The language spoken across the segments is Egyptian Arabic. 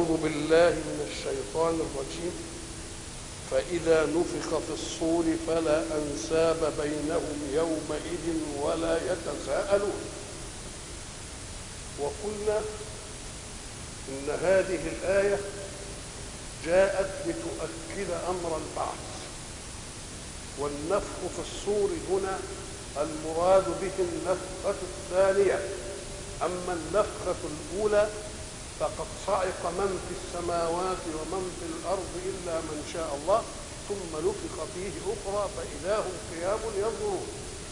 أعوذ بالله من الشيطان الرجيم فإذا نفخ في الصور فلا أنساب بينهم يومئذ ولا يتساءلون وقلنا إن هذه الآية جاءت لتؤكد أمر البعث والنفخ في الصور هنا المراد به النفخة الثانية أما النفخة الأولى فقد صعق من في السماوات ومن في الأرض إلا من شاء الله ثم نفخ فيه أخرى فإذا هم قيام ينظرون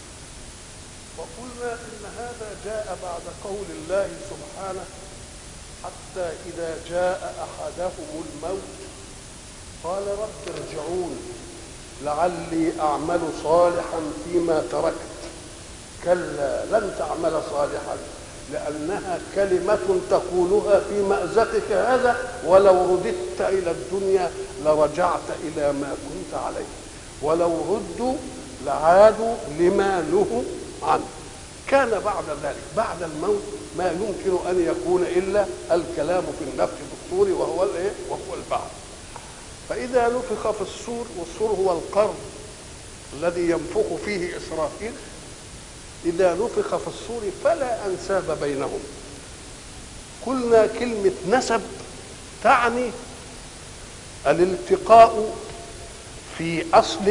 وقلنا إن هذا جاء بعد قول الله سبحانه حتى إذا جاء أحدهم الموت قال رب ارجعون لعلي أعمل صالحا فيما تركت كلا لن تعمل صالحا لأنها كلمة تقولها في مأزقك هذا ولو رددت إلى الدنيا لرجعت إلى ما كنت عليه ولو ردوا لعادوا لما نهوا عنه كان بعد ذلك بعد الموت ما يمكن أن يكون إلا الكلام في النفخ في الصور وهو الإيه؟ وهو البعث فإذا نفخ في الصور والصور هو القرن الذي ينفخ فيه إسرافيل إذا نفخ في الصور فلا أنساب بينهم قلنا كلمة نسب تعني الالتقاء في أصل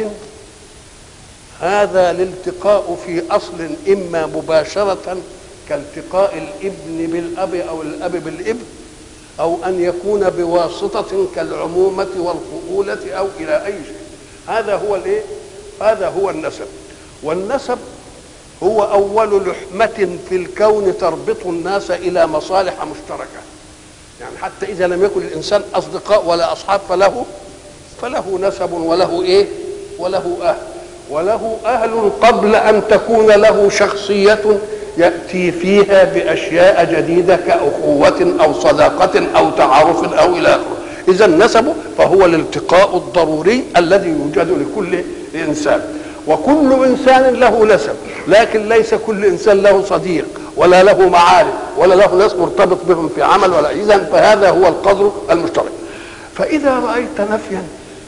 هذا الالتقاء في أصل إما مباشرة كالتقاء الابن بالأب أو الأب بالابن أو أن يكون بواسطة كالعمومة والخؤولة أو إلى أي شيء هذا هو الإيه؟ هذا هو النسب والنسب هو أول لحمة في الكون تربط الناس إلى مصالح مشتركة يعني حتى إذا لم يكن الإنسان أصدقاء ولا أصحاب فله فله نسب وله إيه وله أهل وله أهل قبل أن تكون له شخصية يأتي فيها بأشياء جديدة كأخوة أو صداقة أو تعارف أو إلى آخره إذا النسب فهو الالتقاء الضروري الذي يوجد لكل إنسان وكل إنسان له نسب لكن ليس كل إنسان له صديق ولا له معارف ولا له ناس مرتبط بهم في عمل ولا إذا فهذا هو القدر المشترك فإذا رأيت نفيا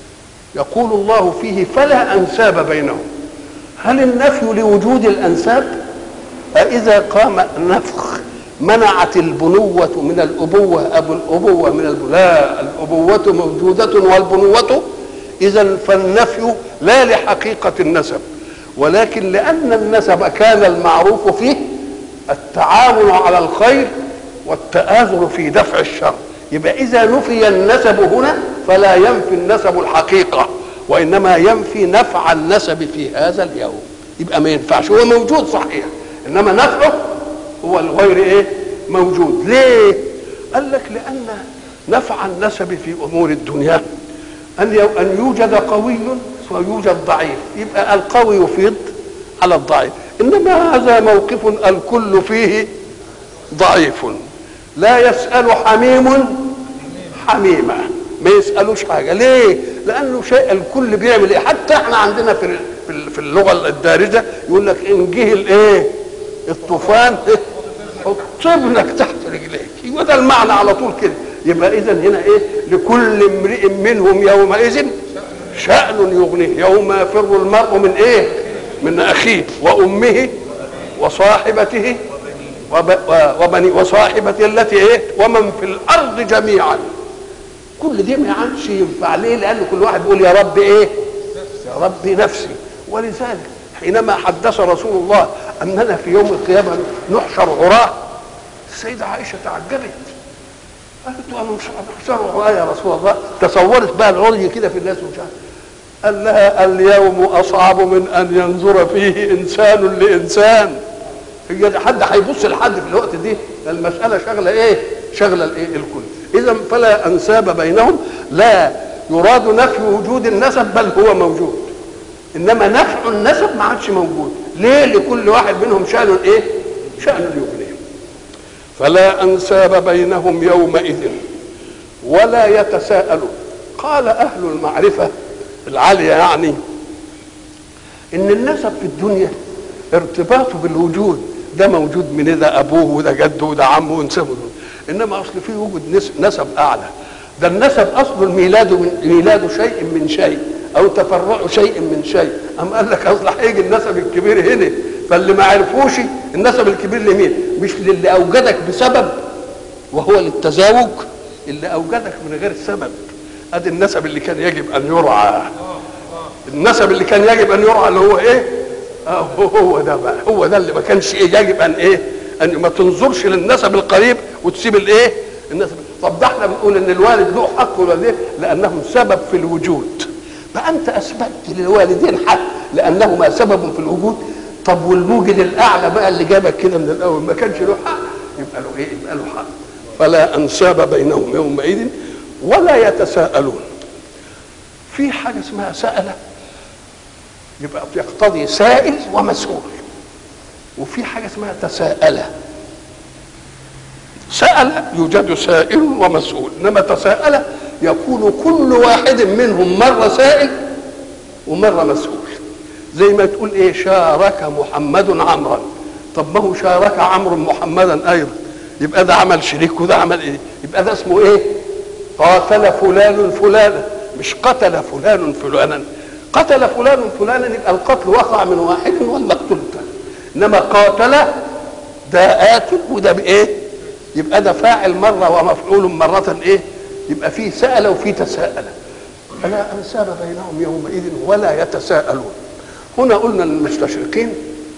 يقول الله فيه فلا أنساب بينهم هل النفي لوجود الأنساب أإذا قام نفخ منعت البنوة من الأبوة أبو الأبوة من البنوة لا الأبوة موجودة والبنوة إذا فالنفي لا لحقيقة النسب ولكن لأن النسب كان المعروف فيه التعاون على الخير والتآزر في دفع الشر يبقى إذا نفي النسب هنا فلا ينفي النسب الحقيقة وإنما ينفي نفع النسب في هذا اليوم يبقى ما ينفعش هو موجود صحيح إنما نفعه هو الغير إيه موجود ليه قال لك لأن نفع النسب في أمور الدنيا أن أن يوجد قوي ويوجد ضعيف يبقى القوي يفيض على الضعيف إنما هذا موقف الكل فيه ضعيف لا يسأل حميم حميمة ما يسألوش حاجة ليه؟ لأنه شيء الكل بيعمل إيه؟ حتى إحنا عندنا في في اللغة الدارجة يقول لك إن جه الإيه؟ الطوفان حط ابنك تحت رجليك وده المعنى على طول كده يبقى إذا هنا إيه؟ لكل امرئ منهم يومئذ شأن يغنيه يوم يفر المرء من إيه؟ من أخيه وأمه وصاحبته وبني وصاحبته التي ايه ومن في الارض جميعا كل دي ما عادش ينفع ليه لان كل واحد بيقول يا رب ايه يا رب نفسي ولذلك حينما حدث رسول الله اننا في يوم القيامه نحشر عراه السيده عائشه تعجبت قالت له انا نحشر عراه يا رسول الله تصورت بقى العري كده في الناس ومش قال لها اليوم اصعب من ان ينظر فيه انسان لانسان هي حد هيبص لحد في الوقت دي المساله شغله ايه شغله الايه الكل اذا فلا انساب بينهم لا يراد نفي وجود النسب بل هو موجود انما نفع النسب ما عادش موجود ليه لكل واحد منهم شان ايه شان يغنيه فلا انساب بينهم يومئذ ولا يتساءلون قال اهل المعرفه العاليه يعني ان النسب في الدنيا ارتباطه بالوجود ده موجود من ده ابوه وده جده وده عمه ونسبه انما اصل في وجود نسب اعلى ده النسب اصل الميلاد من ميلاد شيء من شيء او تفرع شيء من شيء ام قال لك اصل هيجي النسب الكبير هنا فاللي ما عرفوش النسب الكبير لمين مش للي اوجدك بسبب وهو للتزاوج اللي اوجدك من غير سبب ادي النسب اللي كان يجب ان يرعى النسب اللي كان يجب ان يرعى اللي هو ايه آه هو ده بقى هو ده اللي ما كانش إيه يجب ان ايه ان ما تنظرش للنسب القريب وتسيب الايه النسب طب ده احنا بنقول ان الوالد له حق والوالدين لانهم سبب في الوجود فانت اثبتت للوالدين حق لانهما سبب في الوجود طب والموجد الاعلى بقى اللي جابك كده من الاول ما كانش له حق يبقى له ايه يبقى له حق فلا انساب بينهم يومئذ ولا يتساءلون في حاجه اسمها سأله يبقى يقتضي سائل ومسؤول وفي حاجه اسمها تساءله سأل يوجد سائل ومسؤول انما تساءل يكون كل واحد منهم مره سائل ومره مسؤول زي ما تقول ايه شارك محمد عمرا طب ما هو شارك عمرو محمدا ايضا يبقى ده عمل شريك وده عمل ايه يبقى ده اسمه ايه قاتل فلان فلانا مش قتل فلان فلانا قتل فلان فلانا يبقى القتل وقع من واحد والمقتول الثاني انما قاتل ده قاتل وده بايه يبقى ده فاعل مره ومفعول مره ايه يبقى فيه سأل وفيه تساءل فلا انساب بينهم يومئذ ولا يتساءلون هنا قلنا للمستشرقين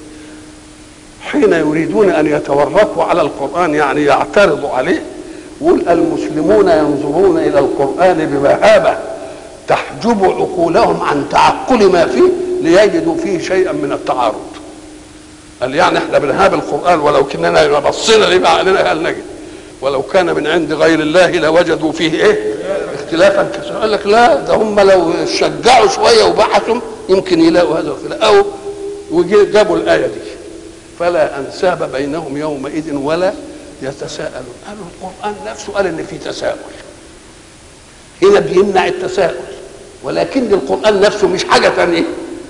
حين يريدون ان يتورطوا على القران يعني يعترضوا عليه يقول المسلمون ينظرون الى القران بمهابه تحجب عقولهم عن تعقل ما فيه ليجدوا فيه شيئا من التعارض قال يعني احنا بنهاب القران ولو كنا بصينا ليه علينا قال نجد ولو كان من عند غير الله لوجدوا فيه ايه اختلافا كثيرا قال لك لا ده هم لو شجعوا شويه وبحثوا يمكن يلاقوا هذا الخلاف او وجابوا الايه دي فلا انساب بينهم يومئذ ولا يتساءلون قالوا القران نفسه قال ان في تساؤل هنا بيمنع التساؤل ولكن القران نفسه مش حاجه ثانيه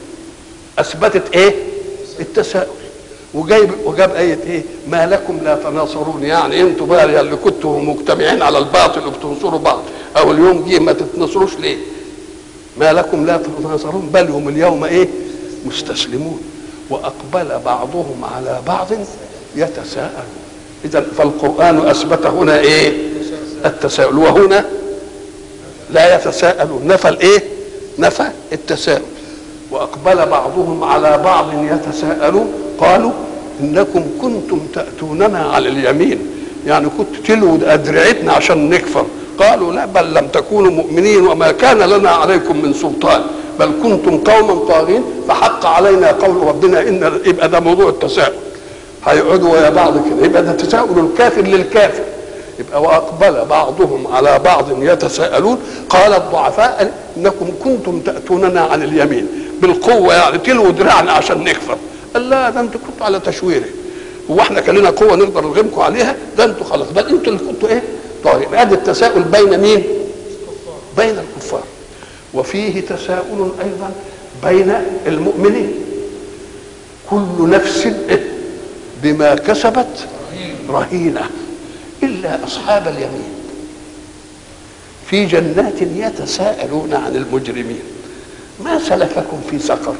اثبتت ايه التساؤل وجايب وجاب آية إيه؟ ما لكم لا تناصرون يعني أنتوا بقى اللي كنتوا مجتمعين على الباطل وبتنصروا بعض أو اليوم جه ما تتنصروش ليه؟ ما لكم لا تناصرون بل هم اليوم إيه؟ مستسلمون وأقبل بعضهم على بعض يتساءلون إذا فالقرآن أثبت هنا إيه؟ التساؤل وهنا لا يتساءلون نفى الإيه؟ نفى التساؤل وأقبل بعضهم على بعض يتساءلون قالوا انكم كنتم تاتوننا على اليمين يعني كنت تلوا ادرعتنا عشان نكفر قالوا لا بل لم تكونوا مؤمنين وما كان لنا عليكم من سلطان بل كنتم قوما طاغين فحق علينا قول ربنا ان يبقى ده موضوع التساؤل هيقعدوا ويا بعض كده يبقى ده تساؤل الكافر للكافر يبقى واقبل بعضهم على بعض يتساءلون قال الضعفاء انكم كنتم تاتوننا عن اليمين بالقوه يعني تلوا دراعنا عشان نكفر قال لا ده انتوا كنتوا على تشويره هو احنا كان لنا قوه نقدر نغلبكم عليها ده انتوا خلاص بل انتوا اللي كنتوا ايه طيب ادي التساؤل بين مين بين الكفار وفيه تساؤل ايضا بين المؤمنين كل نفس بما كسبت رهينه الا اصحاب اليمين في جنات يتساءلون عن المجرمين ما سلككم في سقر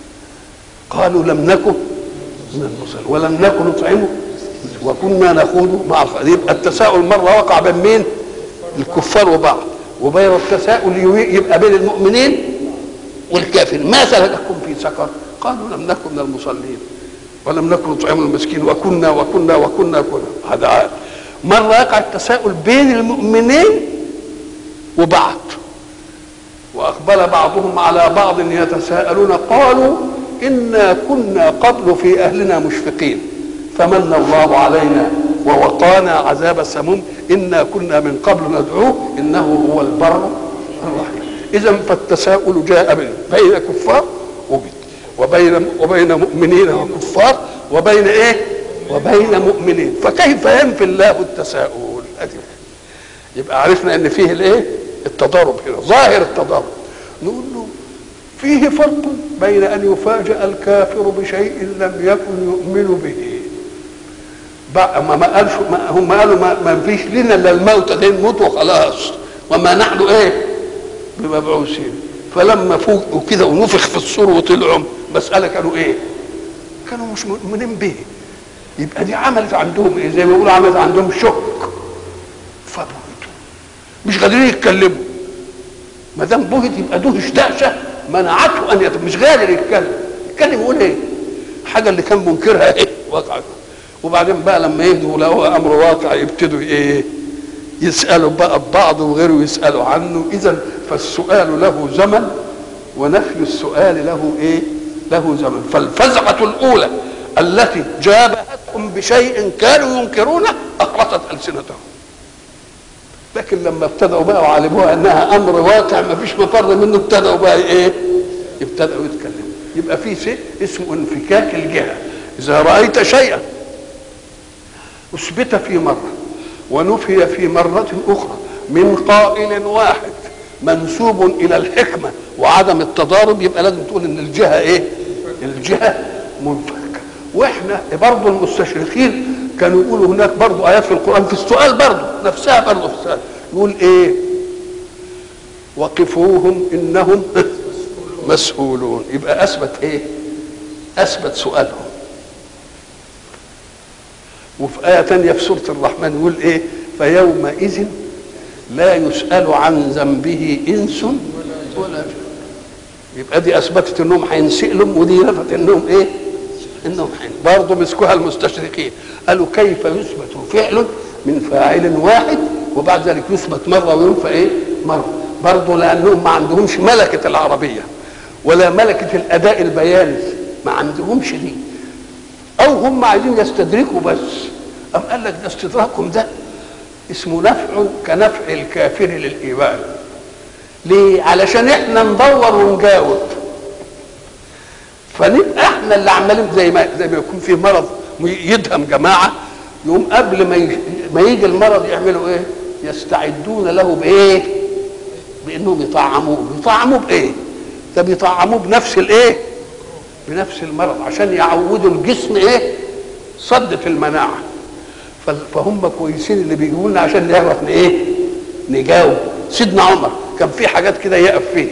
قالوا لم نكن من المصل ولم نكن نطعمه وكنا نخوض مع الخ- يبقى التساؤل مره وقع بين مين؟ الكفار وبعض وبين التساؤل يوي- يبقى بين المؤمنين والكافر ما سلككم في سقر؟ قالوا لم نكن من المصلين ولم نكن نطعم المسكين وكنا وكنا وكنا كنا هذا عاد مره يقع التساؤل بين المؤمنين وبعض واقبل بعضهم على بعض يتساءلون قالوا انا كنا قبل في اهلنا مشفقين فمن الله علينا ووقانا عذاب السموم انا كنا من قبل ندعوه انه هو البر الرحيم اذا فالتساؤل جاء بين بين كفار وبين وبين وبين مؤمنين وكفار وبين ايه وبين مؤمنين فكيف ينفي الله التساؤل أدي. يبقى عرفنا ان فيه الايه التضارب هنا ظاهر التضارب نقول له فيه فرق بين ان يفاجأ الكافر بشيء لم يكن يؤمن به بقى ما ما قالش ما هم قالوا ما, ما فيش لنا الا الموت ده نموت وخلاص وما نحن ايه بمبعوثين فلما فوقوا كده ونفخ في الصور وطلعوا مسألة كانوا ايه كانوا مش مؤمنين به يبقى دي عملت عندهم ايه زي ما بيقولوا عملت عندهم شك فبهتوا مش قادرين يتكلموا ما دام بهت يبقى دهش دهشه منعته ان يت... مش قادر يتكلم يتكلم يقول ايه الحاجه اللي كان منكرها ايه وقعت وبعدين بقى لما يهدوا لقوا امر واقع يبتدوا ايه يسالوا بقى بعض وغيره يسالوا عنه اذا فالسؤال له زمن ونفي السؤال له ايه له زمن فالفزعه الاولى التي جابهتهم بشيء كانوا ينكرونه اخرست السنتهم لكن لما ابتدأوا بقى وعلموها انها امر واقع ما فيش مفر منه ابتدأوا بقى ايه؟ ابتدأوا يتكلموا يبقى في شيء اسمه انفكاك الجهة إذا رأيت شيئا أثبت في مرة ونفي في مرة أخرى من قائل واحد منسوب إلى الحكمة وعدم التضارب يبقى لازم تقول إن الجهة إيه؟ الجهة منفكة واحنا برضه المستشرقين كانوا يقولوا هناك برضه ايات في القران في السؤال برضه نفسها برضه في السؤال يقول ايه وقفوهم انهم مسؤولون يبقى اثبت ايه اثبت سؤالهم وفي آية تانية في سورة الرحمن يقول إيه فيومئذ لا يسأل عن ذنبه إنس ولا جن يبقى دي أثبتت إنهم هينسألهم ودي نفت إنهم إيه انهم حين برضه مسكوها المستشرقين قالوا كيف يثبت فعل من فاعل واحد وبعد ذلك يثبت مره وينفى ايه مره برضه لانهم ما عندهمش ملكه العربيه ولا ملكه الاداء البياني ما عندهمش دي او هم عايزين يستدركوا بس ام قال لك ده استدراكهم ده اسمه نفع كنفع الكافر للايمان ليه علشان احنا ندور ونجاوب فنبقى احنا اللي عمالين زي ما زي ما يكون في مرض يدهم جماعه يقوم قبل ما ما يجي المرض يعملوا ايه؟ يستعدون له بايه؟ بانهم يطعموه، يطعموه بايه؟ ده بيطعموه بنفس الايه؟ بنفس المرض عشان يعودوا الجسم ايه؟ صدة المناعه فهم كويسين اللي بيجيبوا لنا عشان نعرف ايه؟ نجاوب سيدنا عمر كان في حاجات كده يقف فيه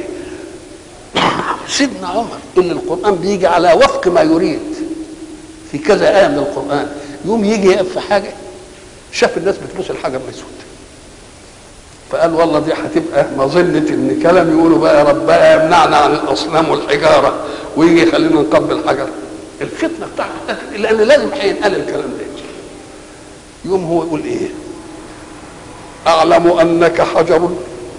سيدنا عمر ان القران بيجي على وفق ما يريد في كذا ايه من القران يوم يجي يقف في حاجه شاف الناس بتبص الحجر الاسود فقال والله دي هتبقى مظنه ان كلام يقولوا بقى يا رب بقى يمنعنا عن الاصنام والحجاره ويجي يخلينا نقبل الحجر الفتنه بتاعته لان لازم هينقال الكلام ده يوم هو يقول ايه اعلم انك حجر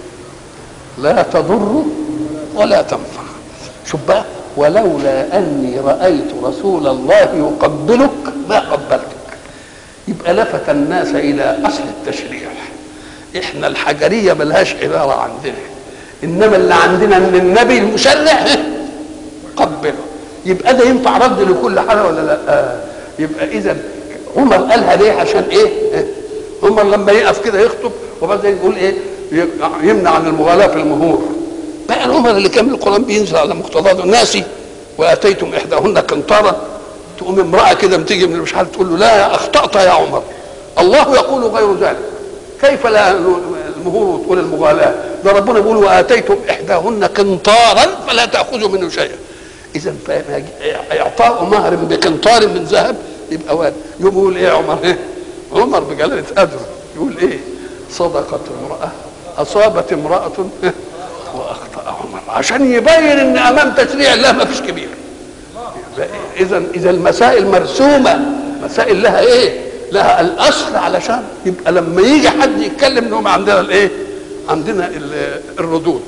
لا تضر ولا تنفع شوف بقى ولولا اني رايت رسول الله يقبلك ما قبلتك يبقى لفت الناس الى اصل التشريع احنا الحجريه ملهاش عباره عندنا انما اللي عندنا ان النبي المشرع قبله يبقى ده ينفع رد لكل حاجه ولا لا آه. يبقى اذا عمر قالها ليه عشان ايه عمر لما يقف كده يخطب وبعدين يقول ايه يمنع عن المغالاه في المهور بقى عمر اللي كان القران بينزل على مقتضاه ناسي واتيتم احداهن قنطارا تقوم امراه كده بتيجي من مش عارف تقول له لا اخطات يا عمر الله يقول غير ذلك كيف لا المهور وتقول المغالاه ده ربنا بيقول واتيتم احداهن قنطارا فلا تاخذوا منه شيئا اذا اعطاء مهر بقنطار من ذهب يبقى وارد يقوم يقول ايه يا عمر ايه عمر بجلاله قدره يقول ايه صدقت امراه اصابت امراه واخطا عمر عشان يبين ان امام تشريع الله ما فيش كبير اذا اذا المسائل مرسومه مسائل لها ايه لها الاصل علشان يبقى لما يجي حد يتكلم انهم عندنا الايه عندنا الردود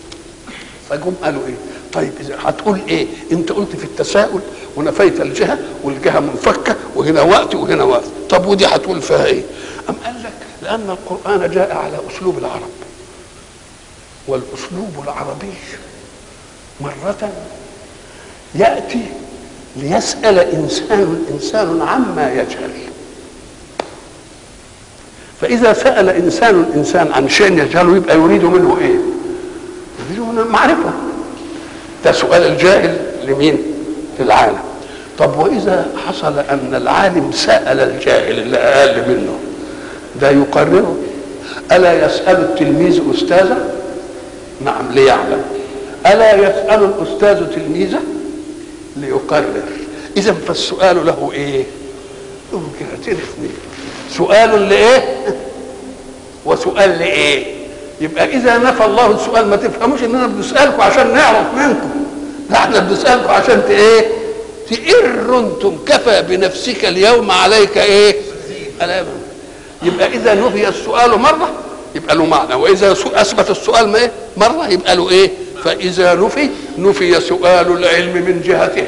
فجم قالوا ايه طيب اذا هتقول ايه انت قلت في التساؤل ونفيت الجهه والجهه منفكه وهنا وقت وهنا وقت طب ودي هتقول فيها ايه ام قال لك لان القران جاء على اسلوب العرب والاسلوب العربي مره ياتي ليسال انسان انسان عما يجهل فاذا سال انسان انسان عن شيء يجهله يبقى يريد منه ايه يريد منه المعرفه ده سؤال الجاهل لمين للعالم طب واذا حصل ان العالم سال الجاهل اللي اقل منه ده يقرره الا يسال التلميذ استاذه نعم ليعلم الا يسال الاستاذ تلميذه ليقرر اذا فالسؤال له ايه وجهتين اثنين سؤال لايه وسؤال لايه يبقى اذا نفى الله السؤال ما تفهموش اننا بنسالكم عشان نعرف منكم ده احنا بنسالكم عشان ت- ايه تئر انتم كفى بنفسك اليوم عليك ايه ألاما يبقى اذا نفي السؤال مره يبقى له معنى واذا سو- اثبت السؤال ما إيه؟ مره يبقى له ايه فاذا نفي نفي سؤال العلم من جهته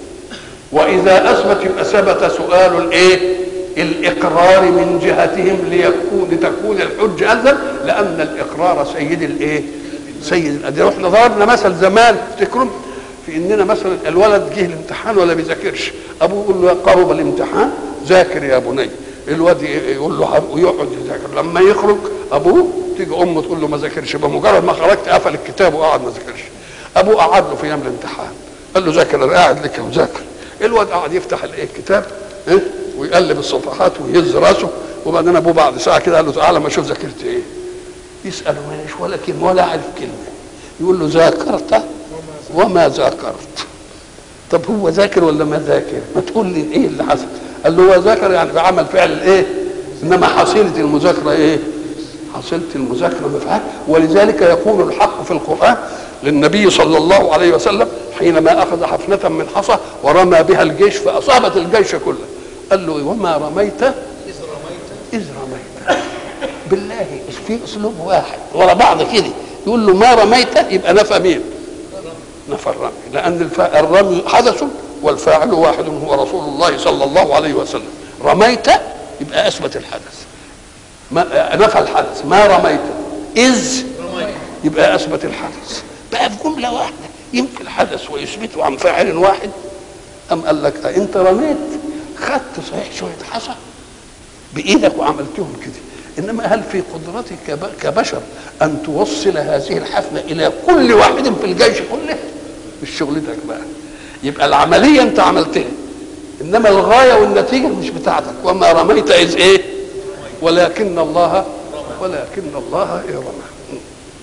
واذا اثبت يبقى ثبت سؤال الايه الاقرار من جهتهم ليكون لتكون الحجه اذن لان الاقرار سيد الايه سيد الادله واحنا ضربنا مثل زمان تفتكرون في اننا مثلا الولد جه الامتحان ولا بيذاكرش ابوه يقول له قرب الامتحان ذاكر يا بني الواد ي- يقول له ح- ويقعد يذاكر لما يخرج ابوه تيجي امه تقول له ما ذاكرش بمجرد ما خرجت قفل الكتاب وقعد ما ذاكرش ابوه قعد له في ايام الامتحان قال له ذاكر انا قاعد لك وذاكر الواد قعد يفتح الايه الكتاب إيه؟ ويقلب الصفحات ويهز راسه وبعدين ابوه بعد ساعه كده قال له تعالى ما اشوف ذاكرت ايه يساله ماليش ولا كلمه ولا عارف كلمه يقول له ذاكرت وما ذاكرت طب هو ذاكر ولا ما ذاكر ما تقول لي ايه اللي حصل قال له هو ذاكر يعني بعمل فعل الايه انما حصيله المذاكره ايه حصيله المذاكره مفعول ولذلك يقول الحق في القران للنبي صلى الله عليه وسلم حينما اخذ حفنه من حصى ورمى بها الجيش فاصابت الجيش كله قال له وما رميت اذ رميت بالله في اسلوب واحد ورا بعض كده يقول له ما رميت يبقى نفى مين نفى الرمي لان الف- الرمي حدث والفاعل واحد هو رسول الله صلى الله عليه وسلم رميت يبقى اثبت الحدث ما نفى الحدث ما رميت اذ يبقى اثبت الحدث بقى في جمله واحده ينفي الحدث ويثبته عن فاعل واحد ام قال لك آه، انت رميت خدت صحيح شويه حصى بايدك وعملتهم كده انما هل في قدرتك كب- كبشر ان توصل هذه الحفنه الى كل واحد في الجيش كله مش شغلتك بقى يبقى العمليه انت عملتها انما الغايه والنتيجه مش بتاعتك وما رميت اذ ايه ولكن الله ولكن الله إيه رمى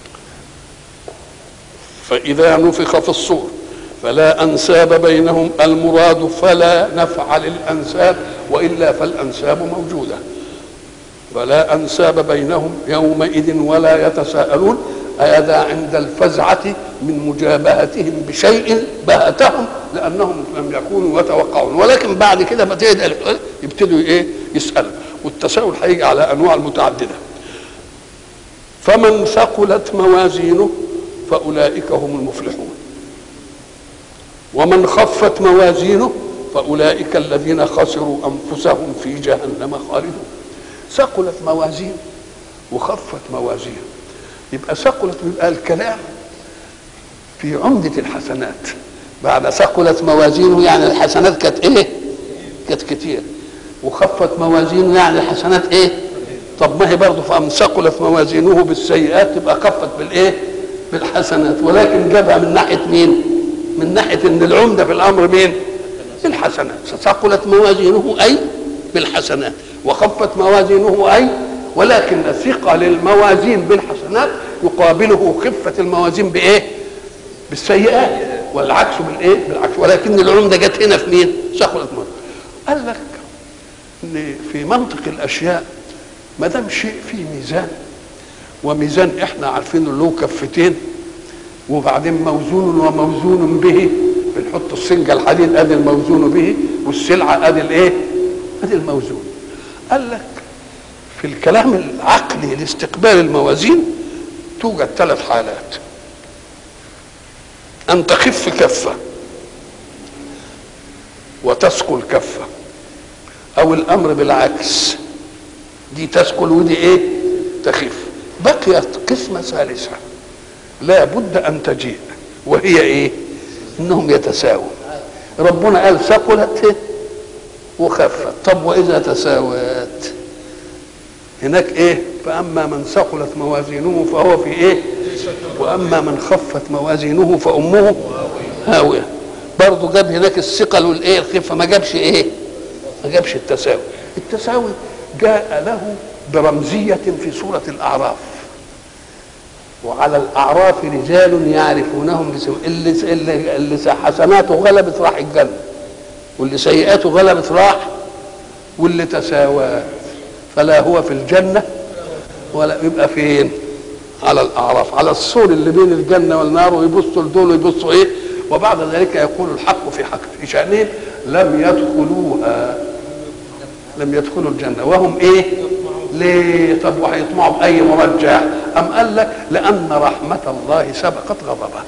فإذا نفخ في الصور فلا أنساب بينهم المراد فلا نفع للأنساب وإلا فالأنساب موجودة فلا أنساب بينهم يومئذ ولا يتساءلون هذا عند الفزعة من مجابهتهم بشيء بهتهم لأنهم لم يكونوا يتوقعون ولكن بعد كده ما تهدأ الحوار يبتدوا إيه يسألوا والتساؤل هيجي على أنواع متعددة فمن ثقلت موازينه فأولئك هم المفلحون ومن خفت موازينه فأولئك الذين خسروا أنفسهم في جهنم خالدون ثقلت موازين وخفت موازين يبقى ثقلت يبقى الكلام في عمدة الحسنات بعد ثقلت موازينه يعني الحسنات كانت ايه؟ كانت كتير وخفت موازينه يعني الحسنات ايه؟ طب ما هي برضه فمن ثقلت موازينه بالسيئات تبقى خفت بالايه؟ بالحسنات ولكن جابها من ناحيه مين؟ من ناحيه ان العمده في الامر مين؟ الحسنات ثقلت موازينه اي بالحسنات وخفت موازينه اي ولكن ثقل الموازين بالحسنات يقابله خفه الموازين بايه؟ بالسيئات والعكس بالايه؟ بالعكس ولكن العمده جت هنا في مين؟ ثقلت موازين قال لك ان في منطق الاشياء ما دام شيء فيه ميزان وميزان احنا عارفين له كفتين وبعدين موزون وموزون به بنحط السنجة الحديد ادي الموزون به والسلعة ادي الايه ادي الموزون قال لك في الكلام العقلي لاستقبال الموازين توجد ثلاث حالات ان تخف كفة وتثقل كفة او الامر بالعكس دي تثقل ودي ايه تخف بقيت قسمة ثالثة لا بد ان تجيء وهي ايه انهم يتساووا ربنا قال ثقلت وخفت طب واذا تساوت هناك ايه فاما من ثقلت موازينه فهو في ايه واما من خفت موازينه فامه هاويه برضه جاب هناك الثقل والايه الخفه ما جابش ايه ما جابش التساوي التساوي جاء له برمزية في سورة الأعراف وعلى الأعراف رجال يعرفونهم بسم اللي, اللي, اللي حسناته غلبت راح الجنة واللي سيئاته غلبت راح واللي تساوى فلا هو في الجنة ولا يبقى فين على الأعراف على السور اللي بين الجنة والنار ويبصوا لدول ويبصوا إيه وبعد ذلك يقول الحق في حق في شأنهم لم يدخلوها لم يدخلوا الجنة وهم إيه ليه طب وهيطمعوا بأي مرجع أم قال لك لأن رحمة الله سبقت غضبه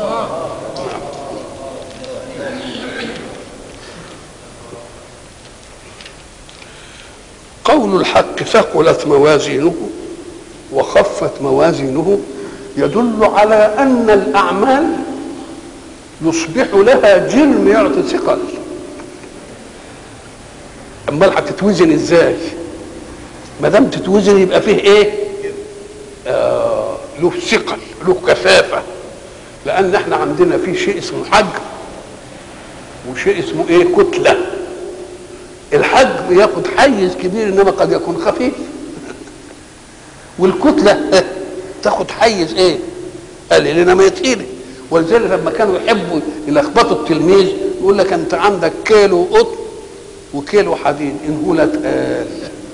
قول الحق ثقلت موازينه وخفت موازينه يدل على ان الاعمال يصبح لها جرم يعطي ثقل امال هتتوزن ازاي ما دام تتوزن يبقى فيه ايه آه له ثقل له كثافه لان احنا عندنا في شيء اسمه حجم وشيء اسمه ايه كتله الحجم ياخد حيز كبير انما قد يكون خفيف والكتله تاخد حيز ايه قليل انما يتقيل ولذلك لما كانوا يحبوا يلخبطوا التلميذ يقول لك انت عندك كيلو قطن وكيلو حديد ان هو لا تقال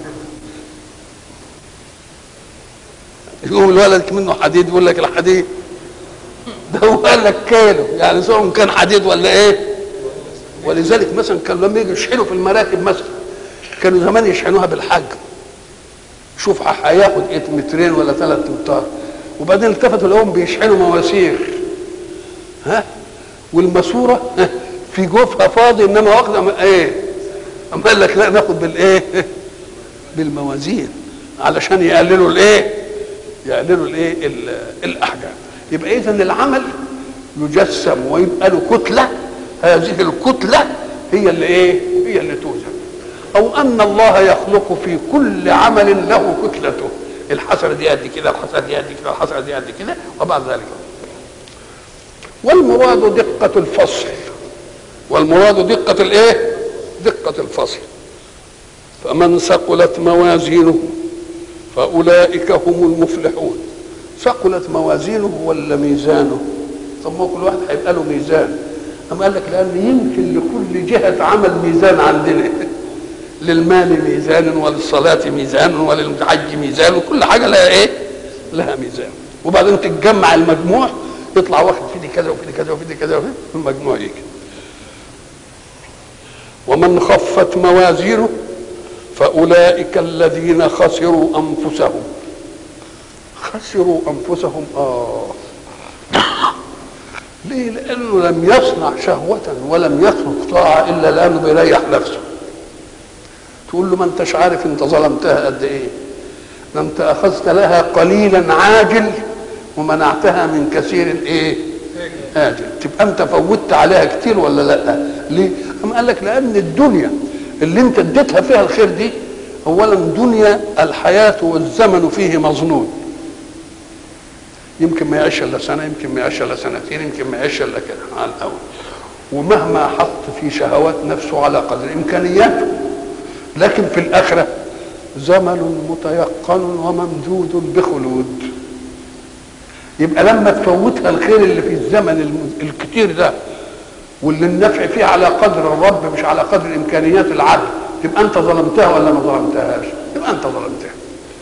يقوم الولد منه حديد يقول لك الحديد ده هو قال لك كيلو يعني سواء كان حديد ولا ايه ولذلك مثلا كانوا لما يجوا يشحنوا في المراكب مثلا كانوا زمان يشحنوها بالحجم شوف هياخد ايه مترين ولا ثلاث امتار وبعدين التفتوا لهم بيشحنوا مواسير ها والماسوره في جوفها فاضي انما واخده ايه اما قال لك لا ناخد بالايه بالموازين علشان يقللوا الايه يقللوا الايه الاحجام يبقى اذا العمل يجسم ويبقى له كتله هذه الكتله هي اللي ايه هي اللي توزن او ان الله يخلق في كل عمل له كتلته الحسنه دي قد كده الحسنه دي قد كده الحسنه دي قد كده وبعد ذلك والمراد دقه الفصل والمراد دقه الايه دقه الفصل فمن ثقلت موازينه فاولئك هم المفلحون ثقلت موازينه ولا ميزانه طب ما كل واحد هيبقى له ميزان أم قال لك لأن يمكن لكل جهة عمل ميزان عندنا للمال ميزان وللصلاة ميزان وللحج ميزان وكل حاجة لها إيه؟ لها ميزان وبعدين تتجمع المجموع يطلع واخد في دي كذا وفي دي كذا وفي دي كذا وفي المجموع يجي ومن خفت موازينه فأولئك الذين خسروا أنفسهم خسروا أنفسهم آه ليه؟ لأنه لم يصنع شهوة ولم يترك طاعة إلا لأنه بيريح نفسه. تقول له ما أنتش عارف أنت ظلمتها قد إيه؟ ده أنت أخذت لها قليلا عاجل ومنعتها من كثير إيه؟ آجل. تبقى أنت فوتت عليها كتير ولا لأ؟ ليه؟ أم قال لك لأن الدنيا اللي أنت اديتها فيها الخير دي أولا دنيا الحياة والزمن فيه مظنون. يمكن ما يعيش الا سنه يمكن ما يعيش الا سنتين يمكن ما يعيش الا كده على الاول ومهما حط في شهوات نفسه على قدر امكانياته لكن في الاخره زمن متيقن وممدود بخلود يبقى لما تفوتها الخير اللي في الزمن الكتير ده واللي النفع فيه على قدر الرب مش على قدر امكانيات العبد تبقى انت ظلمتها ولا ما ظلمتهاش تبقى انت ظلمتها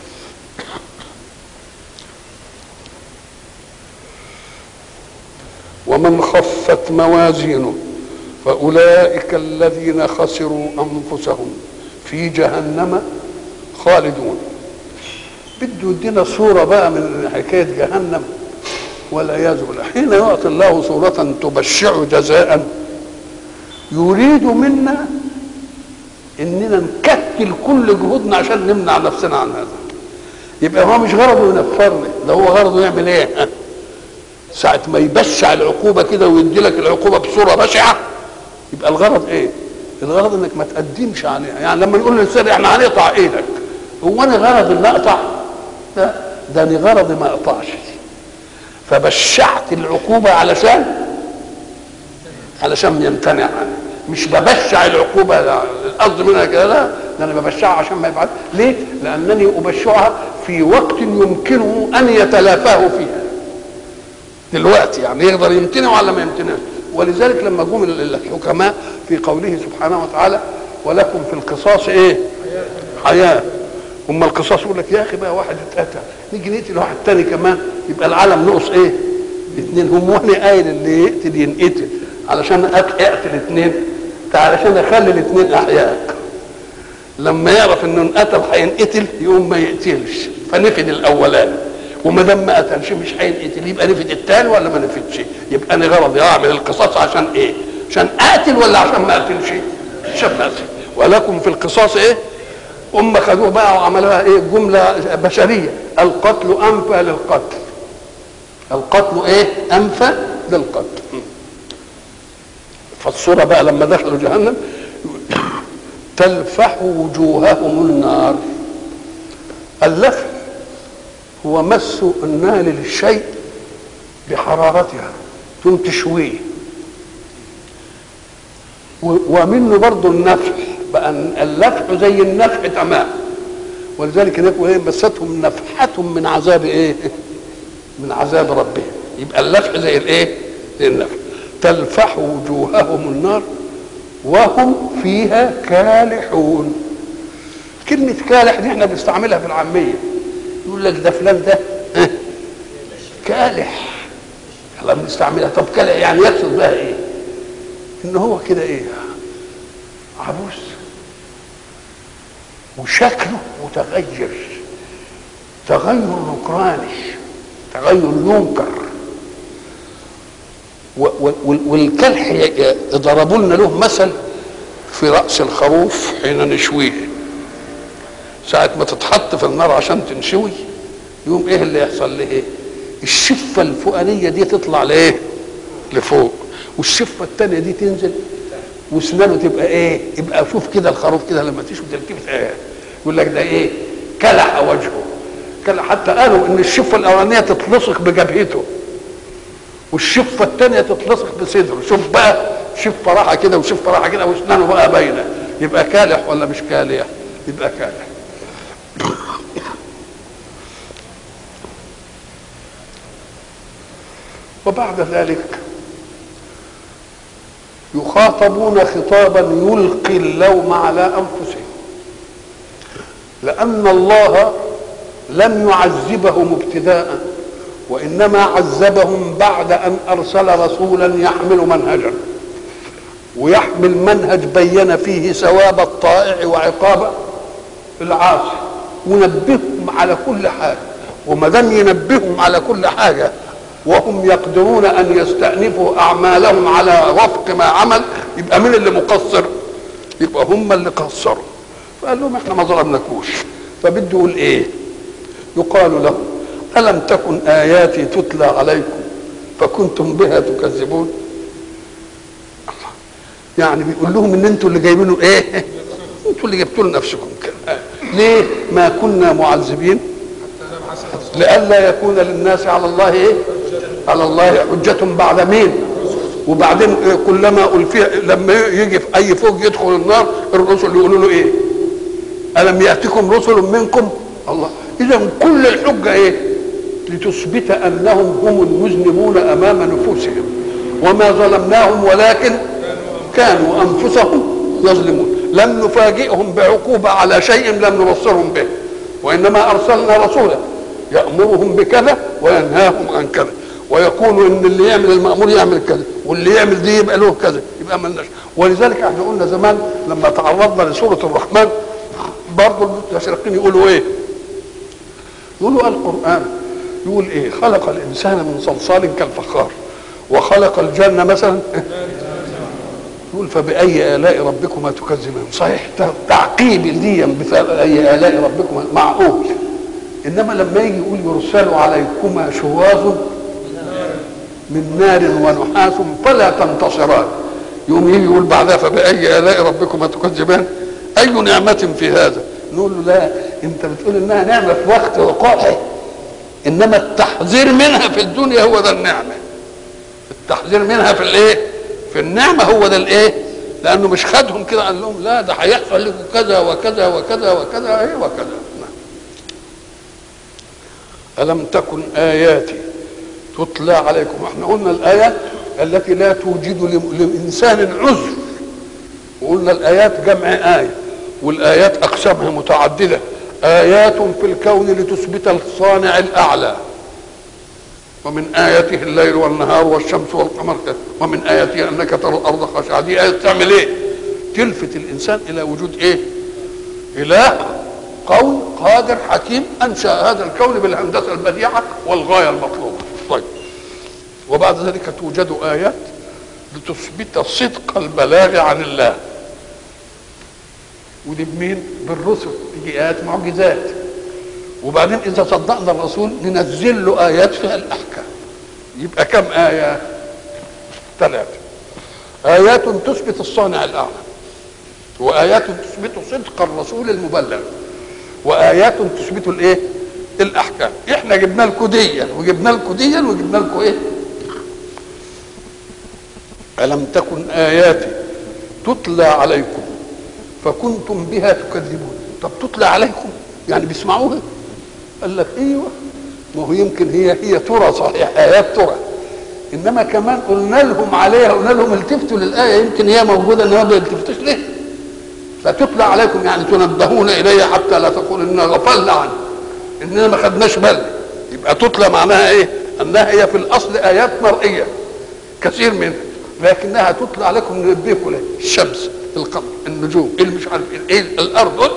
ومن خفت موازينه فأولئك الذين خسروا أنفسهم في جهنم خالدون بده يدينا صورة بقى من حكاية جهنم والعياذ بالله حين يعطي الله صورة تبشع جزاء يريد منا اننا نكتل كل جهودنا عشان نمنع نفسنا عن هذا يبقى هو مش غرضه ينفرنا ده هو غرضه يعمل ايه ساعة ما يبشع العقوبة كده ويدي لك العقوبة بصورة بشعة يبقى الغرض ايه؟ الغرض انك ما تقدمش عليها يعني لما نقول للانسان احنا هنقطع ايدك هو انا غرض ان اقطع؟ لا ده انا غرضي ما اقطعش فبشعت العقوبة علشان علشان يمتنع عنها مش ببشع العقوبه القصد منها كده لا ده انا ببشعها عشان ما يفعل ليه؟ لانني ابشعها في وقت يمكنه ان يتلافاه فيها دلوقتي يعني يقدر يمتنع ولا ما يمتنعش ولذلك لما جم الحكماء في قوله سبحانه وتعالى ولكم في القصاص ايه؟ حياه اما القصاص يقول لك يا اخي بقى واحد اتقتل نيجي نقتل واحد تاني كمان يبقى العالم نقص ايه؟ اثنين هم وانا قايل اللي يقتل ينقتل علشان اقتل اثنين علشان اخلي الاثنين احياء لما يعرف انه انقتل هينقتل يقوم ما يقتلش فنفد الاولاني وما دام ما قتلش مش هينقتل يبقى نفد الثاني ولا ما نفدش يبقى انا غرضي اعمل القصاص عشان ايه؟ عشان اقتل ولا عشان ما اقتلش؟ عشان ما اقتل ولكم في القصاص ايه؟ هم خدوه بقى وعملوها ايه؟ جمله بشريه القتل انفى للقتل القتل ايه؟ انفى للقتل فالصوره بقى لما دخلوا جهنم تلفح وجوههم النار اللفح هو مس النار للشيء بحرارتها ثم تشويه ومنه برضه النفح بقى اللفح زي النفح تمام ولذلك نقول ايه مستهم نفحة من عذاب ايه؟ من عذاب ربهم يبقى اللفح زي الايه؟ زي النفح تلفح وجوههم النار وهم فيها كالحون كلمة كالح دي احنا بنستعملها في العامية يقول لك ده فلان ده كالح احنا بنستعملها طب كالح يعني يقصد بها ايه؟ ان هو كده ايه؟ عبوس وشكله متغير تغير نكراني تغير ينكر والكلح ضربوا لنا له مثل في رأس الخروف حين نشويه ساعة ما تتحط في النار عشان تنشوي يوم ايه اللي يحصل له ايه الشفة الفوقانية دي تطلع لايه لفوق والشفة التانية دي تنزل واسنانه تبقى ايه يبقى شوف كده الخروف كده لما تشوي تركيبة ايه يقول لك ده ايه كلح وجهه كلح حتى قالوا ان الشفة الاولانية تتلصق بجبهته والشفه الثانيه تتلصق بصدره شوف بقى شفه راحه كده وشفه راحه كده واسنانه بقى باينه يبقى كالح ولا مش كالح يبقى كالح وبعد ذلك يخاطبون خطابا يلقي اللوم على انفسهم لان الله لم يعذبهم ابتداء وانما عذبهم بعد ان ارسل رسولا يحمل منهجا ويحمل منهج بين فيه ثواب الطائع وعقاب العاصي ونبههم على كل حاجه وما دام ينبههم على كل حاجه وهم يقدرون ان يستأنفوا اعمالهم على وفق ما عمل يبقى مين اللي مقصر؟ يبقى هم اللي قصروا فقال لهم احنا ما ظلمناكوش فبده يقول ايه؟ يقال لهم ألم تكن آياتي تتلى عليكم فكنتم بها تكذبون يعني بيقول لهم ان انتوا اللي جايبينه ايه انتوا اللي جبتوا لنفسكم كده ليه ما كنا معذبين لئلا يكون للناس على الله ايه على الله حجة بعد مين وبعدين كلما ألفي لما يجي في اي فوق يدخل النار الرسل يقولوا له ايه الم ياتكم رسل منكم الله اذا كل الحجه ايه لتثبت انهم هم المذنبون امام نفوسهم وما ظلمناهم ولكن كانوا انفسهم يظلمون لم نفاجئهم بعقوبه على شيء لم نبصرهم به وانما ارسلنا رسولا يامرهم بكذا وينهاهم عن كذا ويقول ان اللي يعمل المامور يعمل كذا واللي يعمل دي يبقى له كذا يبقى ملناش ولذلك احنا قلنا زمان لما تعرضنا لسوره الرحمن برضه المستشرقين يقولوا ايه؟ يقولوا القران يقول ايه خلق الانسان من صلصال كالفخار وخلق الجنه مثلا يقول فباي الاء ربكما تكذبان صحيح تعقيب دي باي الاء ربكما معقول انما لما يجي يقول يرسل عليكما شواظ من نار ونحاس فلا تنتصران يقوم يجي يقول بعدها فباي الاء ربكما تكذبان اي نعمه في هذا نقول له لا انت بتقول انها نعمه في وقت وقوعها انما التحذير منها في الدنيا هو ده النعمه التحذير منها في الايه في النعمه هو ده الايه لانه مش خدهم كده قال لهم لا ده هيحصل لكم كذا وكذا وكذا وكذا ايه وكذا نعم. الم تكن اياتي تتلى عليكم احنا قلنا الايات التي لا توجد لم- لانسان عذر وقلنا الايات جمع ايه والايات اقسامها متعدده ايات في الكون لتثبت الصانع الاعلى ومن آياته الليل والنهار والشمس والقمر ومن آياته أنك ترى الأرض خاشعة دي آية تعمل إيه؟ تلفت الإنسان إلى وجود إيه؟ إله قول قادر حكيم أنشأ هذا الكون بالهندسة البديعة والغاية المطلوبة طيب وبعد ذلك توجد آيات لتثبت صدق البلاغ عن الله ودي بمين؟ بالرسل تيجي آيات معجزات وبعدين اذا صدقنا الرسول ننزل له ايات فيها الاحكام يبقى كم ايه ثلاثه ايات تثبت الصانع الاعلى وايات تثبت صدق الرسول المبلغ وايات تثبت الايه الاحكام احنا جبنا لكم ديا وجبنا لكم ديا وجبنا لكم ايه الم تكن اياتي تتلى عليكم فكنتم بها تكذبون طب تتلى عليكم يعني بيسمعوها قال لك ايوه ما هو يمكن هي هي ترى صحيح ايات ترى انما كمان قلنا لهم عليها قلنا لهم التفتوا للايه يمكن هي موجوده انما ما بيلتفتوش ليه فتتلى عليكم يعني تنبهون اليها حتى لا تقول اننا غفلنا عنه اننا ما خدناش بالنا يبقى تتلى معناها ايه انها هي في الاصل ايات مرئيه كثير منها لكنها تتلى عليكم ننبهكم ليه الشمس القمر النجوم اللي مش عارف ايه إيه الارض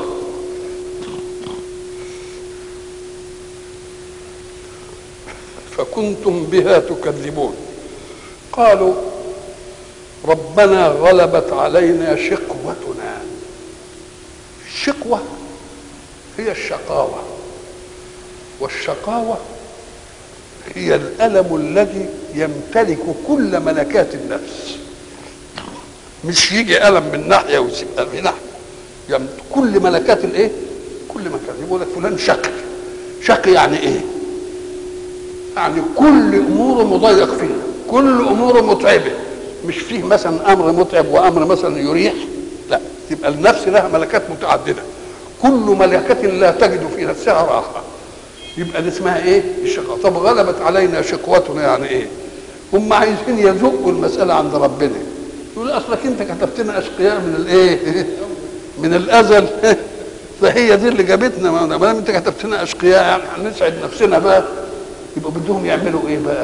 فكنتم بها تكذبون قالوا ربنا غلبت علينا شقوتنا الشقوة هي الشقاوة والشقاوة هي الألم الذي يمتلك كل ملكات النفس مش يجي ألم من ناحية ويسيب ألم من ناحية يم- كل ملكات الايه؟ كل ملكات يقول لك فلان شقي شقي يعني ايه؟ يعني كل اموره مضيق فيها كل اموره متعبه مش فيه مثلا امر متعب وامر مثلا يريح لا تبقى النفس لها ملكات متعدده كل ملكة لا تجد في نفسها راحة يبقى دي اسمها ايه الشقاء طب غلبت علينا شقوتنا يعني ايه هم عايزين يزقوا المسألة عند ربنا يقول اصلك انت كتبتنا اشقياء من الايه من الازل فهي دي اللي جابتنا ما دام انت كتبتنا اشقياء يعني هنسعد نفسنا بقى يبقى بدهم يعملوا ايه بقى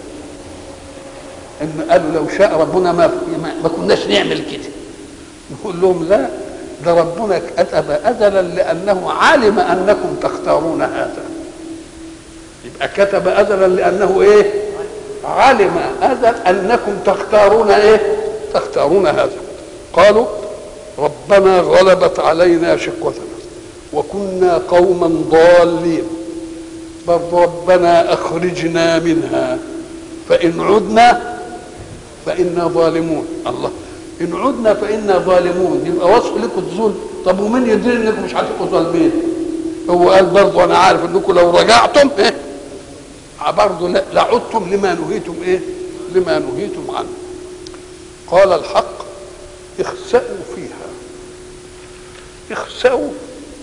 ان قالوا لو شاء ربنا ما ما, ما كناش نعمل كده نقول لهم لا ده ربنا كتب ازلا لانه علم انكم تختارون هذا يبقى كتب ازلا لانه ايه علم ازل انكم تختارون ايه تختارون هذا قالوا ربنا غلبت علينا شقوتنا وكنا قوما ضالين برضو ربنا اخرجنا منها فان عدنا فانا ظالمون الله ان عدنا فانا ظالمون يبقى وصف لكم الظلم طب ومين يدري انكم مش هتبقوا ظالمين هو قال برضو انا عارف انكم لو رجعتم ايه برضو لا- لعدتم لما نهيتم ايه لما نهيتم عنه قال الحق اخسأوا فيها اخسأوا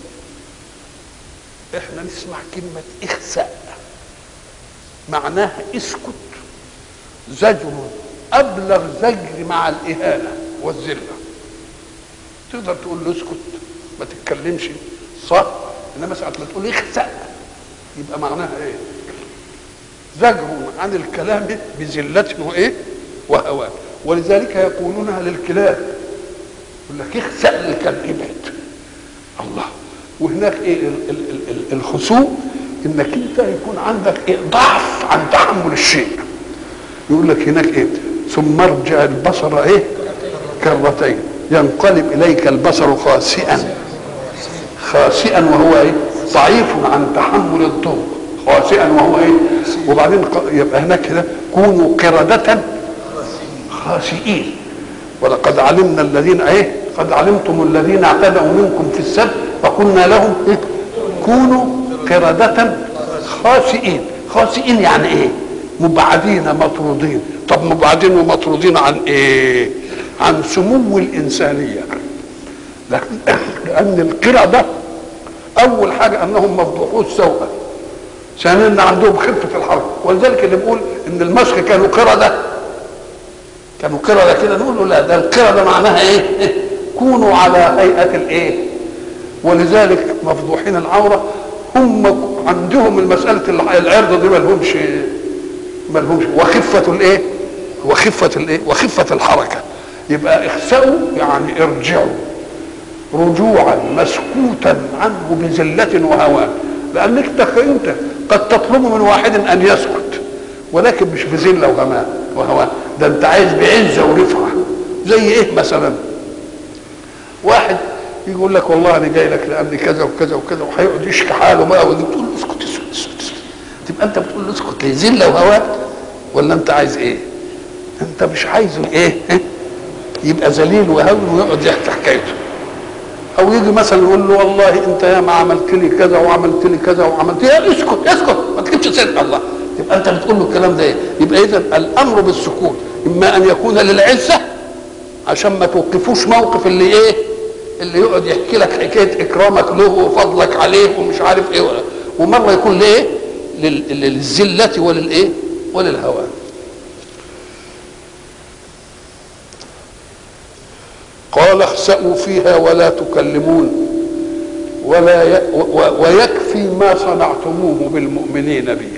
احنا نسمع كلمة اخسأ معناها اسكت زجر ابلغ زجر مع الاهانة والذلة تقدر تقول له اسكت ما تتكلمش صح انما ساعة ما تقول اخسأ يبقى معناها ايه زجر عن الكلام بذلة وايه وهوان ولذلك يقولونها للكلاب يقول لك اخسأ للكلب ابعد الله وهناك ايه ال- ال- ال- ال- الخسوء انك انت يكون عندك إيه ضعف عن تحمل الشيء يقول لك هناك ايه ثم ارجع البصر ايه كرتين ينقلب اليك البصر خاسئا خاسئا وهو ايه ضعيف عن تحمل الضوء خاسئا وهو ايه وبعدين ق- يبقى هناك كده كونوا قردة خاسئين ولقد علمنا الذين ايه قد علمتم الذين اعتدوا منكم في السبت فقلنا لهم إيه؟ كونوا قردة خاسئين خاسئين يعني ايه مبعدين مطرودين طب مبعدين ومطرودين عن ايه عن سمو الانسانيه لكن لان القردة اول حاجه انهم مفضوحو السوء ثانيا ان عندهم خفه الحركه ولذلك اللي بيقول ان المسخ كانوا قرده كانوا قرده كده نقول له لا ده القرده معناها ايه؟ كونوا على هيئه الايه؟ ولذلك مفضوحين العوره هم عندهم المساله العرض دي ما لهمش ما لهمش وخفه الايه؟ وخفه الايه؟ وخفه الحركه يبقى اخسأوا يعني ارجعوا رجوعا مسكوتا عنه بذلة وهوان لأنك انت قد تطلب من واحد أن يسكت ولكن مش بذلة وهوان وهوان ده أنت عايز بعزة ورفعة زي إيه مثلا واحد يقول لك والله أنا جاي لك لأني كذا وكذا وكذا وهيقعد يشكي حاله بقى وتقول له اسكت اسكت اسكت اسكت تبقى أنت بتقول له اسكت ليه ذلة وهوان ولا أنت عايز إيه؟ أنت مش عايزه إيه؟ يبقى ذليل وهون ويقعد يحكي حكايته او يجي مثلا يقول له والله انت يا ما عملت لي كذا وعملت لي كذا وعملت يا اسكت اسكت ما تجيبش سيره الله يبقى انت بتقول له الكلام ده ايه يبقى اذا الامر بالسكوت اما ان يكون للعزه عشان ما توقفوش موقف اللي ايه اللي يقعد يحكي لك حكايه اكرامك له وفضلك عليه ومش عارف ايه ومره يكون لايه للذله وللايه وللهوان قال اخسأوا فيها ولا تكلمون ولا ي... و... ويكفي ما صنعتموه بالمؤمنين بي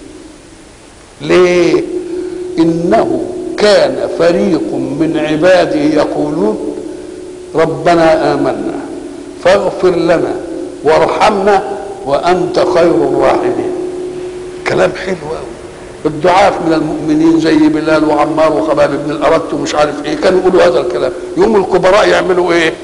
ليه انه كان فريق من عبادي يقولون ربنا امنا فاغفر لنا وارحمنا وانت خير الراحمين كلام حلو قوي الضعاف من المؤمنين زي بلال وعمار وخباب بن الأرت ومش عارف ايه كانوا يقولوا هذا الكلام يوم الكبراء يعملوا ايه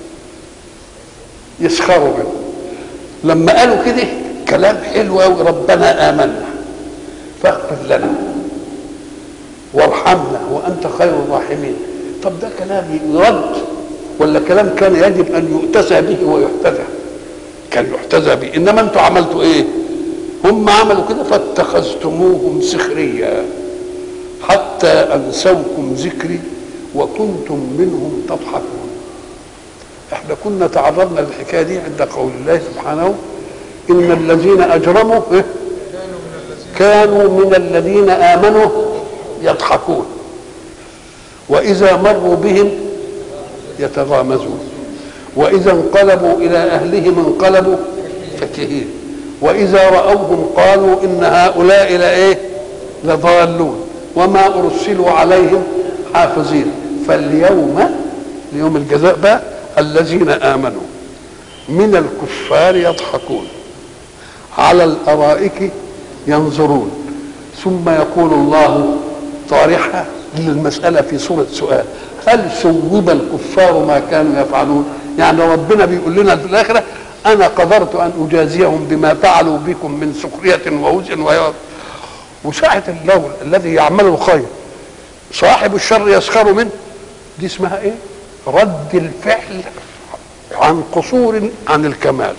يسخروا منه لما قالوا كده كلام حلو قوي ربنا آمنا فاغفر لنا وارحمنا وانت خير الراحمين طب ده كلام يرد ولا كلام كان يجب ان يؤتسى به ويحتذى كان يحتذى به انما انتوا عملتوا ايه هم عملوا كده فاتخذتموهم سخريا حتى انسوكم ذكري وكنتم منهم تضحكون احنا كنا تعرضنا للحكايه دي عند قول الله سبحانه ان الذين اجرموا إيه؟ كانوا من الذين امنوا يضحكون واذا مروا بهم يتغامزون واذا انقلبوا الى اهلهم انقلبوا فكهين واذا راوهم قالوا ان هؤلاء لايه لضالون وما ارسلوا عليهم حافظين فاليوم ليوم الجزاء بقى الذين امنوا من الكفار يضحكون على الارائك ينظرون ثم يقول الله طارحه للمساله في صوره سؤال هل ثوب الكفار ما كانوا يفعلون يعني ربنا بيقول لنا في الاخره انا قدرت ان اجازيهم بما فعلوا بكم من سخريه ووزن ويوم وساعة اللون الذي يعمل الخير صاحب الشر يسخر منه دي اسمها ايه رد الفعل عن قصور عن الكمال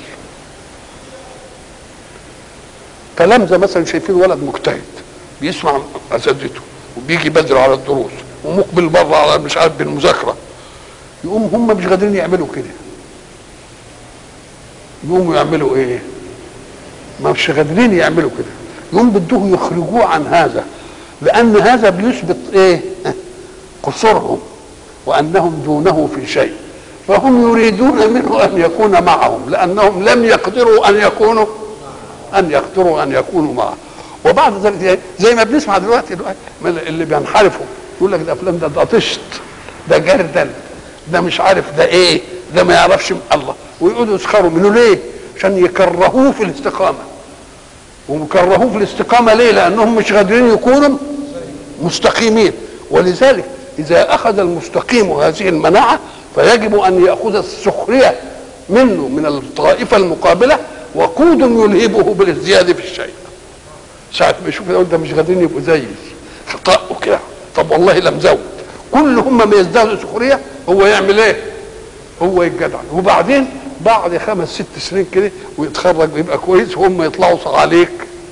تلامذة مثلا شايفين ولد مجتهد بيسمع اساتذته وبيجي بدري على الدروس ومقبل بره على مش عارف بالمذاكره يقوم هم مش قادرين يعملوا كده يقوموا يعملوا ايه ما مش قادرين يعملوا كده يقوم بدهم يخرجوه عن هذا لان هذا بيثبت ايه قصورهم وانهم دونه في شيء فهم يريدون منه ان يكون معهم لانهم لم يقدروا ان يكونوا ان يقدروا ان يكونوا معه وبعد ذلك زي ما بنسمع دلوقتي, دلوقتي اللي بينحرفوا يقول لك ده فلان ده ده طشت ده جردل ده مش عارف ده ايه ده ما يعرفش الله ويقعدوا يسخروا منه ليه؟ عشان يكرهوه في الاستقامه ومكرهوه في الاستقامه ليه؟ لانهم مش قادرين يكونوا مستقيمين ولذلك اذا اخذ المستقيم هذه المناعه فيجب ان ياخذ السخريه منه من الطائفه المقابله وقود يلهبه بالازدياد في الشيء ساعة ما يشوف يقول ده مش قادرين يبقوا زيي خطأ وكده طب والله لم زود كل هم ما يزدادوا سخريه هو يعمل ايه؟ هو يتجدع وبعدين بعد خمس ست سنين كده ويتخرج ويبقى كويس وهم يطلعوا عليك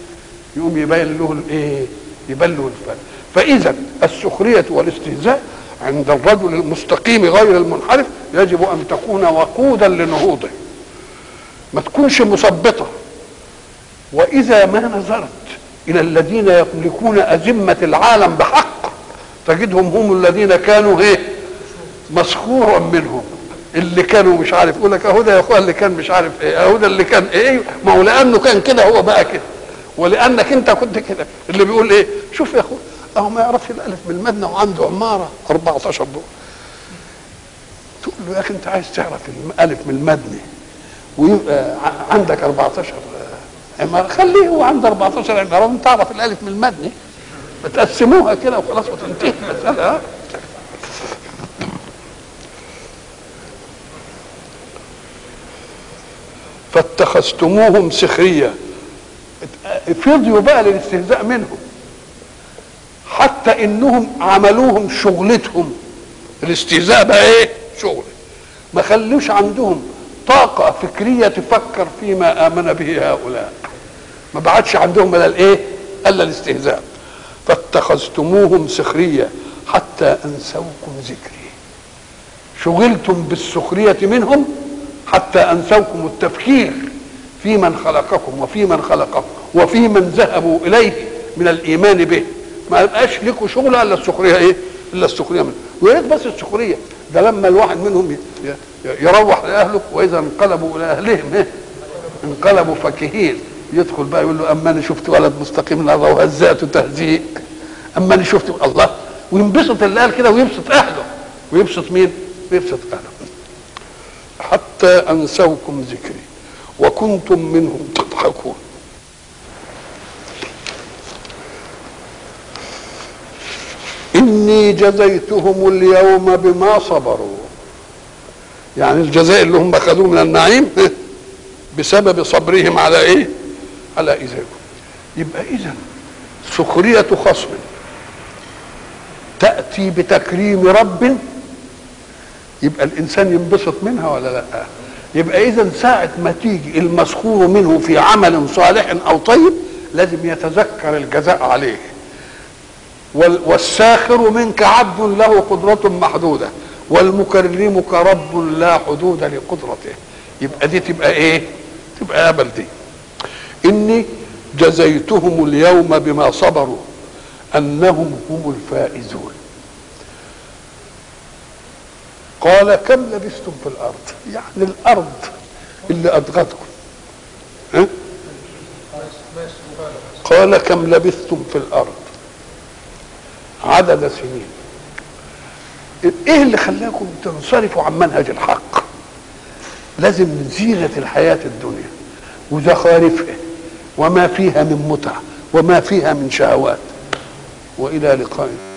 يقوم يبين له الايه؟ يبين له الفرق فاذا السخريه والاستهزاء عند الرجل المستقيم غير المنحرف يجب ان تكون وقودا لنهوضه ما تكونش مثبطه واذا ما نظرت الى الذين يملكون ازمه العالم بحق تجدهم هم الذين كانوا ايه مسخورا منهم اللي كانوا مش عارف يقول لك اهو ده يا اخويا اللي كان مش عارف ايه اهو ده اللي كان ايه ما هو لانه كان كده هو بقى كده ولانك انت كنت كده اللي بيقول ايه شوف يا اخويا اهو ما يعرفش الالف بالمدنى وعنده عماره 14 دور تقول له يا اخي انت عايز تعرف الالف من المدني ويبقى عندك 14 عماره خليه هو عنده 14 عماره وانت تعرف الالف من المدني بتقسموها كده وخلاص وتنتهي المساله فاتخذتموهم سخريا فضيوا بقى للاستهزاء منهم حتى انهم عملوهم شغلتهم الاستهزاء بقى ايه شغل ما خلوش عندهم طاقة فكرية تفكر فيما آمن به هؤلاء ما بعدش عندهم الا الايه الا الاستهزاء فاتخذتموهم سخرية حتى انسوكم ذكري شغلتم بالسخرية منهم حتى انسوكم التفكير في من خلقكم وفي من خلقكم وفي من ذهبوا اليه من الايمان به ما يبقاش لكم شغل الا السخريه ايه؟ الا السخريه منه ويا ريت بس السخريه ده لما الواحد منهم يروح لاهله واذا انقلبوا الى اهلهم ايه؟ انقلبوا فكهين يدخل بقى يقول له اما انا شفت ولد مستقيم الارض وهزأته تهزيء اما انا شفت الله وينبسط اللي قال كده ويبسط اهله ويبسط مين؟ ويبسط اهله حتى انسوكم ذكري وكنتم منهم تضحكون اني جزيتهم اليوم بما صبروا يعني الجزاء اللي هم اخذوه من النعيم بسبب صبرهم على ايه على ايذائهم يبقى اذا سخريه خصم تاتي بتكريم رب يبقى الانسان ينبسط منها ولا لا يبقى اذا ساعه ما تيجي المسخور منه في عمل صالح او طيب لازم يتذكر الجزاء عليه والساخر منك عبد له قدرة محدودة والمكرمك رب لا حدود لقدرته يبقى دي تبقى ايه تبقى قبل دي اني جزيتهم اليوم بما صبروا انهم هم الفائزون قال كم لبثتم في الارض يعني الارض اللي ادغتكم ها؟ قال كم لبثتم في الارض عدد سنين ايه اللي خلاكم تنصرفوا عن منهج الحق لازم من زينة الحياة الدنيا وزخارفها وما فيها من متع وما فيها من شهوات وإلى لقاء